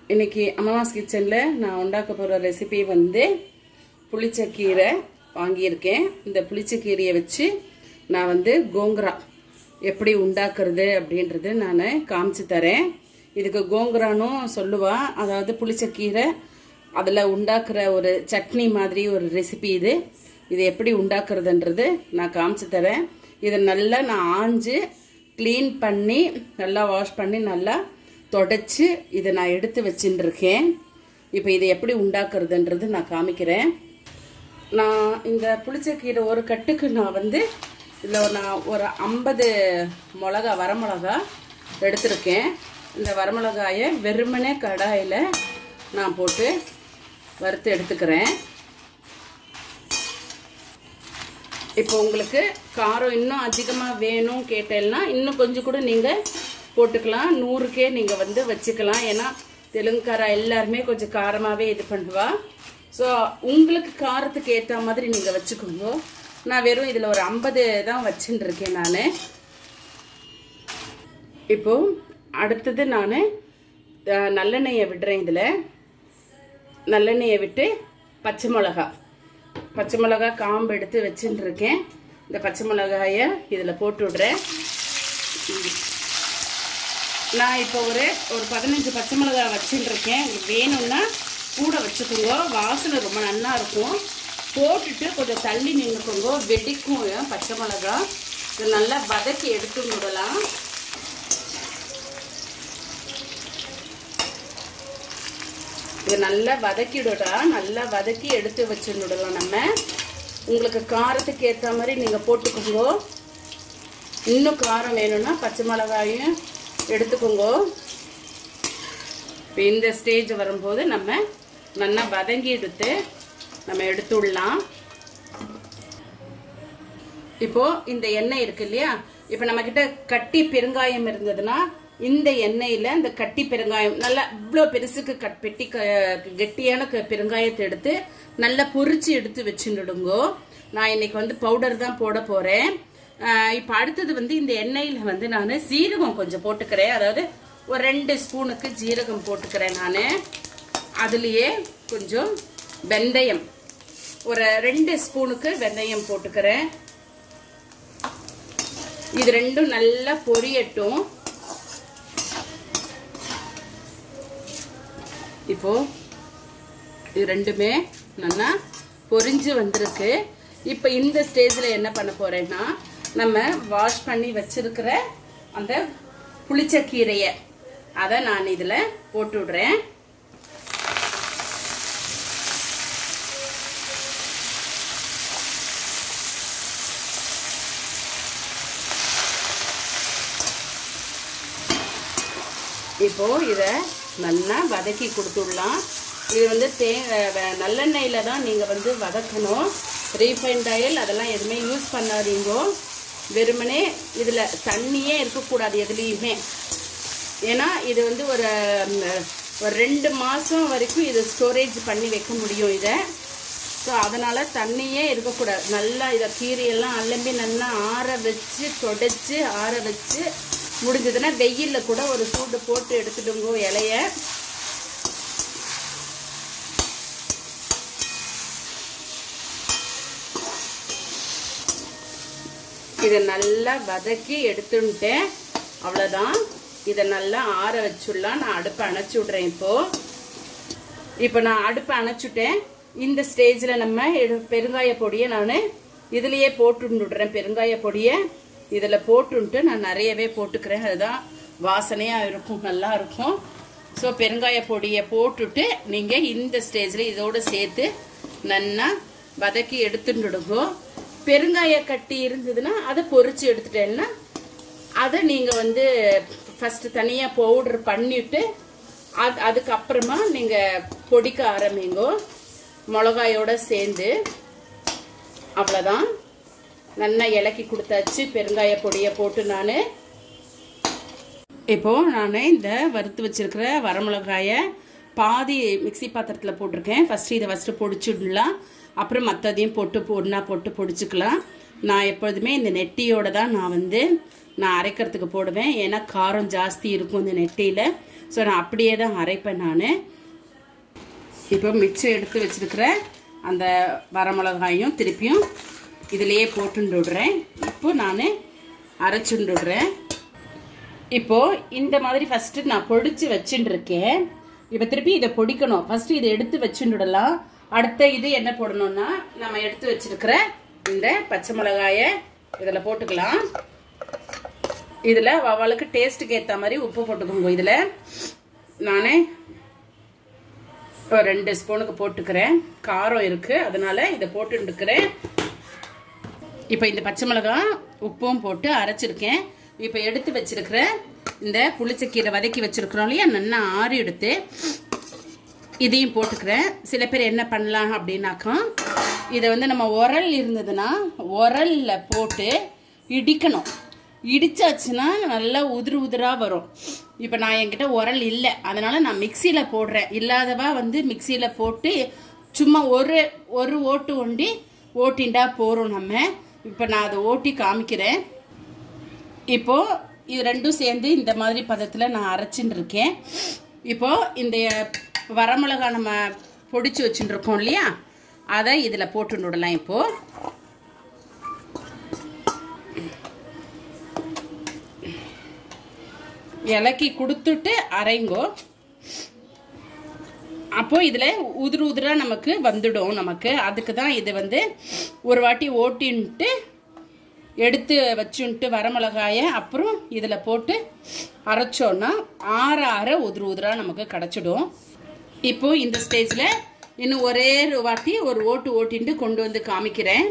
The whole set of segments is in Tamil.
இன்னைக்கு அமாவாஸ் கிச்சனில் நான் உண்டாக்க போகிற ரெசிபி வந்து புளிச்சக்கீரை வாங்கியிருக்கேன் இந்த புளிச்சக்கீரையை வச்சு நான் வந்து கோங்கரா எப்படி உண்டாக்குறது அப்படின்றது நான் காமிச்சு தரேன் இதுக்கு கோங்கரானும் சொல்லுவா அதாவது புளிச்சக்கீரை அதில் உண்டாக்குற ஒரு சட்னி மாதிரி ஒரு ரெசிபி இது இது எப்படி உண்டாக்குறதுன்றது நான் காமிச்சு தரேன் இதை நல்லா நான் ஆஞ்சு க்ளீன் பண்ணி நல்லா வாஷ் பண்ணி நல்லா தொடச்சி இதை நான் எடுத்து வச்சுட்டு இருக்கேன் இப்போ இதை எப்படி உண்டாக்குறதுன்றது நான் காமிக்கிறேன் நான் இந்த புளிச்சக்கீரை ஒரு கட்டுக்கு நான் வந்து இதில் நான் ஒரு ஐம்பது மிளகா வரமிளகா எடுத்திருக்கேன் இந்த வரமிளகாயை வெறுமனே கடாயில் நான் போட்டு வறுத்து எடுத்துக்கிறேன் இப்போ உங்களுக்கு காரம் இன்னும் அதிகமாக வேணும் கேட்டேன்னா இன்னும் கொஞ்சம் கூட நீங்கள் போட்டுக்கலாம் நூறுக்கே நீங்கள் வந்து வச்சுக்கலாம் ஏன்னா தெலுங்குக்காரா எல்லாருமே கொஞ்சம் காரமாகவே இது பண்ணுவா ஸோ உங்களுக்கு காரத்துக்கு ஏற்ற மாதிரி நீங்கள் வச்சுக்கோங்க நான் வெறும் இதில் ஒரு ஐம்பது தான் வச்சுட்டு இருக்கேன் நான் இப்போ அடுத்தது நான் நல்லெண்ணெயை விடுறேன் இதில் நல்லெண்ணெயை விட்டு பச்சை மிளகா பச்சை மிளகா காம்பு எடுத்து வச்சுட்டு இருக்கேன் இந்த பச்சை மிளகாயை இதில் போட்டு விடுறேன் நான் இப்போ ஒரு ஒரு பதினஞ்சு பச்சை மிளகாய் வச்சுட்டு இருக்கேன் உங்களுக்கு வேணும்னா கூட வச்சுக்கோங்க வாசனை ரொம்ப நல்லா இருக்கும் போட்டுட்டு கொஞ்சம் தள்ளி நின்றுக்கோங்க வெடிக்கும் பச்சை மிளகா இது நல்லா வதக்கி எடுத்து விடலாம் இது நல்லா வதக்கிடுடா நல்லா வதக்கி எடுத்து வச்சுடலாம் நம்ம உங்களுக்கு காரத்துக்கு ஏற்ற மாதிரி நீங்கள் போட்டுக்கோங்க இன்னும் காரம் வேணும்னா பச்சை மிளகாயும் எடுத்துக்கோங்க இப்போ இந்த ஸ்டேஜ் வரும்போது நம்ம நல்லா வதங்கி எடுத்து நம்ம எடுத்து விடலாம் இப்போ இந்த எண்ணெய் இருக்கு இல்லையா இப்போ நம்ம கிட்ட கட்டி பெருங்காயம் இருந்ததுன்னா இந்த எண்ணெயில இந்த கட்டி பெருங்காயம் நல்லா இவ்வளோ பெருசுக்கு கட் பெட்டி கெட்டியான பெருங்காயத்தை எடுத்து நல்லா பொரிச்சு எடுத்து வச்சுடுங்கோ நான் இன்னைக்கு வந்து பவுடர் தான் போட போறேன் இப்போ அடுத்தது வந்து இந்த எண்ணெயில் வந்து நான் சீரகம் கொஞ்சம் போட்டுக்கிறேன் அதாவது ஒரு ரெண்டு ஸ்பூனுக்கு ஜீரகம் போட்டுக்கிறேன் நான் அதுலேயே கொஞ்சம் வெந்தயம் ஒரு ரெண்டு ஸ்பூனுக்கு வெந்தயம் போட்டுக்கிறேன் இது ரெண்டும் நல்லா பொரியட்டும் இப்போ இது ரெண்டுமே நல்லா பொரிஞ்சு வந்திருக்கு இப்போ இந்த ஸ்டேஜில் என்ன பண்ண போறேன்னா நம்ம வாஷ் பண்ணி வச்சிருக்கிற அந்த புளிச்ச கீரையை அதை நான் இதில் போட்டு விடுறேன் இப்போ இதை நல்லா வதக்கி கொடுத்துடலாம் இது வந்து தே நல்லெண்ணெயில் தான் நீங்கள் வந்து வதக்கணும் ரீஃபைண்ட் ஆயில் அதெல்லாம் எதுவுமே யூஸ் பண்ணாதீங்க வெறுமனே இதில் தண்ணியே இருக்கக்கூடாது எதுலேயுமே ஏன்னா இது வந்து ஒரு ஒரு ரெண்டு மாதம் வரைக்கும் இது ஸ்டோரேஜ் பண்ணி வைக்க முடியும் இதை ஸோ அதனால் தண்ணியே இருக்கக்கூடாது நல்லா இதை கீரையெல்லாம் அலம்பி நல்லா ஆற வச்சு தொடச்சி ஆற வச்சு முடிஞ்சதுன்னா வெயிலில் கூட ஒரு சூடு போட்டு எடுத்துடுங்க இலைய இதை நல்லா வதக்கி எடுத்துட்டேன் அவ்வளோதான் இதை நல்லா ஆற வச்சுடலாம் நான் அடுப்பை அணைச்சி விட்றேன் இப்போ இப்போ நான் அடுப்பை அணைச்சுட்டேன் இந்த ஸ்டேஜில் நம்ம பெருங்காய பொடியை நான் இதுலேயே போட்டு விடுறேன் பெருங்காய பொடியை இதில் போட்டுன்ட்டு நான் நிறையவே போட்டுக்கிறேன் அதுதான் வாசனையாக இருக்கும் நல்லா இருக்கும் ஸோ பெருங்காய பொடியை போட்டுட்டு நீங்கள் இந்த ஸ்டேஜில் இதோடு சேர்த்து நல்லா வதக்கி எடுத்துடுங்க பெருங்காய கட்டி இருந்ததுன்னா அதை பொறிச்சு எடுத்துட்டேன்னா அதை நீங்கள் வந்து ஃபஸ்ட்டு தனியாக பவுட்ரு பண்ணிவிட்டு அது அதுக்கப்புறமா நீங்கள் பொடிக்க ஆரம்பிங்க மிளகாயோட சேர்ந்து அவ்வளோதான் நல்லா இலக்கி கொடுத்தாச்சு பெருங்காய பொடியை போட்டு நான் இப்போ நான் இந்த வறுத்து வச்சிருக்கிற வரமிளகாயை பாதி மிக்சி பாத்திரத்தில் போட்டிருக்கேன் ஃபஸ்ட்டு இதை ஃபஸ்ட்டு பொடிச்சுடலாம் அப்புறம் மற்றதையும் போட்டு ஒன்றா போட்டு பொடிச்சுக்கலாம் நான் எப்பொழுதுமே இந்த நெட்டியோட தான் நான் வந்து நான் அரைக்கிறதுக்கு போடுவேன் ஏன்னா காரம் ஜாஸ்தி இருக்கும் இந்த நெட்டியில் ஸோ நான் அப்படியே தான் அரைப்பேன் நான் இப்போ மிச்சம் எடுத்து வச்சிருக்கிற அந்த வரமிளகாயும் திருப்பியும் இதிலேயே போட்டுண்டு விடுறேன் இப்போ நான் அரைச்சுண்டு விடுறேன் இப்போ இந்த மாதிரி ஃபர்ஸ்ட் நான் பொடிச்சு வச்சுட்டு இருக்கேன் இப்போ திருப்பி இதை பொடிக்கணும் ஃபர்ஸ்ட் இதை எடுத்து வச்சுட்டு விடலாம் அடுத்த இது என்ன போடணும்னா நம்ம எடுத்து வச்சிருக்கிற இந்த பச்சை மிளகாய இதில் போட்டுக்கலாம் இதில் அவளுக்கு டேஸ்ட்டுக்கு ஏற்ற மாதிரி உப்பு போட்டுக்கோங்க இதில் நான் ஒரு ரெண்டு ஸ்பூனுக்கு போட்டுக்கிறேன் காரம் இருக்குது அதனால இதை போட்டுருக்கிறேன் இப்போ இந்த பச்சை மிளகாய் உப்பும் போட்டு அரைச்சிருக்கேன் இப்போ எடுத்து வச்சிருக்கிற இந்த புளிச்சக்கீரை வதக்கி வச்சிருக்கிறோம் இல்லையா நல்லா ஆறி எடுத்து இதையும் போட்டுக்கிறேன் சில பேர் என்ன பண்ணலாம் அப்படின்னாக்கா இதை வந்து நம்ம உரல் இருந்ததுன்னா உரலில் போட்டு இடிக்கணும் இடிச்சாச்சுன்னா நல்லா உதிரு உதிராக வரும் இப்போ நான் என்கிட்ட உரல் இல்லை அதனால நான் மிக்சியில் போடுறேன் இல்லாதவா வந்து மிக்சியில் போட்டு சும்மா ஒரு ஒரு ஓட்டு ஒண்டி ஓட்டிண்டா போகிறோம் நம்ம இப்போ நான் அதை ஓட்டி காமிக்கிறேன் இப்போ இது ரெண்டும் சேர்ந்து இந்த மாதிரி பதத்தில் நான் அரைச்சின்னு இருக்கேன் இப்போ இந்த வரமிளகா நம்ம பொடிச்சு வச்சுட்டு இருக்கோம் இல்லையா அதை இதில் போட்டு விடலாம் இப்போ இலக்கி கொடுத்துட்டு அரைங்கோ அப்போ இதில் உதிரு உதிராக நமக்கு வந்துடும் நமக்கு அதுக்கு தான் இது வந்து ஒரு வாட்டி ஓட்டின்ட்டு எடுத்து வச்சுன்ட்டு வரமிளகாய அப்புறம் இதில் போட்டு அரைச்சோன்னா ஆற ஆற உதிரு உதிராக நமக்கு கிடச்சிடும் இப்போ இந்த ஸ்டேஜில் இன்னும் ஒரே ஒரு வாட்டி ஒரு ஓட்டு ஓட்டின்ட்டு கொண்டு வந்து காமிக்கிறேன்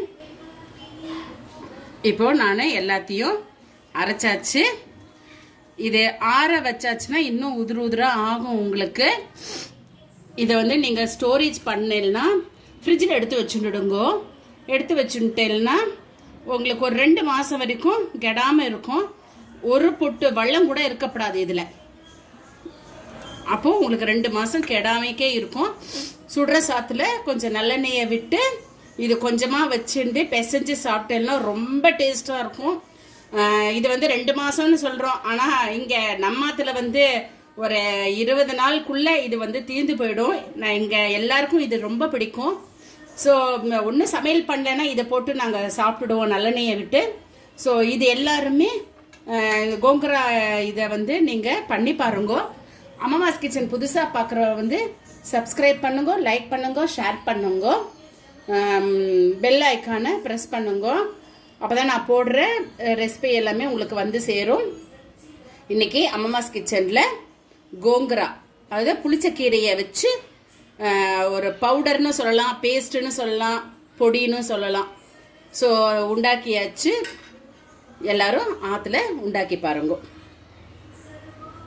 இப்போ நான் எல்லாத்தையும் அரைச்சாச்சு இது ஆற வச்சாச்சுன்னா இன்னும் உதிரு உதிராக ஆகும் உங்களுக்கு இதை வந்து நீங்கள் ஸ்டோரேஜ் பண்ணலன்னா ஃப்ரிட்ஜில் எடுத்து வச்சுடுங்கோ எடுத்து வச்சுட்டேன்னா உங்களுக்கு ஒரு ரெண்டு மாதம் வரைக்கும் கெடாமல் இருக்கும் ஒரு பொட்டு வெள்ளம் கூட இருக்கப்படாது இதில் அப்போது உங்களுக்கு ரெண்டு மாதம் கெடாமைக்கே இருக்கும் சுடுற சாத்தில் கொஞ்சம் நல்லெண்ணெயை விட்டு இது கொஞ்சமாக வச்சுட்டு பிசைஞ்சு சாப்பிட்டேன்னா ரொம்ப டேஸ்ட்டாக இருக்கும் இது வந்து ரெண்டு மாதம்னு சொல்கிறோம் ஆனால் இங்கே நம்மாத்தில் வந்து ஒரு இருபது நாளுக்குள்ளே இது வந்து தீர்ந்து போயிடும் நான் இங்கே எல்லாருக்கும் இது ரொம்ப பிடிக்கும் ஸோ ஒன்றும் சமையல் பண்ணலைன்னா இதை போட்டு நாங்கள் சாப்பிட்டுடுவோம் நல்லெண்ணெயை விட்டு ஸோ இது எல்லாருமே கோங்கரா இதை வந்து நீங்கள் பண்ணி பாருங்க அம்மாஸ் கிச்சன் புதுசாக பார்க்குற வந்து சப்ஸ்கிரைப் பண்ணுங்க லைக் பண்ணுங்க ஷேர் பண்ணுங்க பெல் ஐக்கானை ப்ரெஸ் பண்ணுங்க அப்போ தான் நான் போடுற ரெசிபி எல்லாமே உங்களுக்கு வந்து சேரும் இன்னைக்கு அம்மாஸ் கிச்சனில் கோங்கரா அதாவது புளிச்சக்கீரையை வச்சு ஒரு பவுடர்னு சொல்லலாம் பேஸ்ட்டுன்னு சொல்லலாம் பொடின்னு சொல்லலாம் ஸோ உண்டாக்கியாச்சு எல்லாரும் ஆற்றுல உண்டாக்கி பாருங்க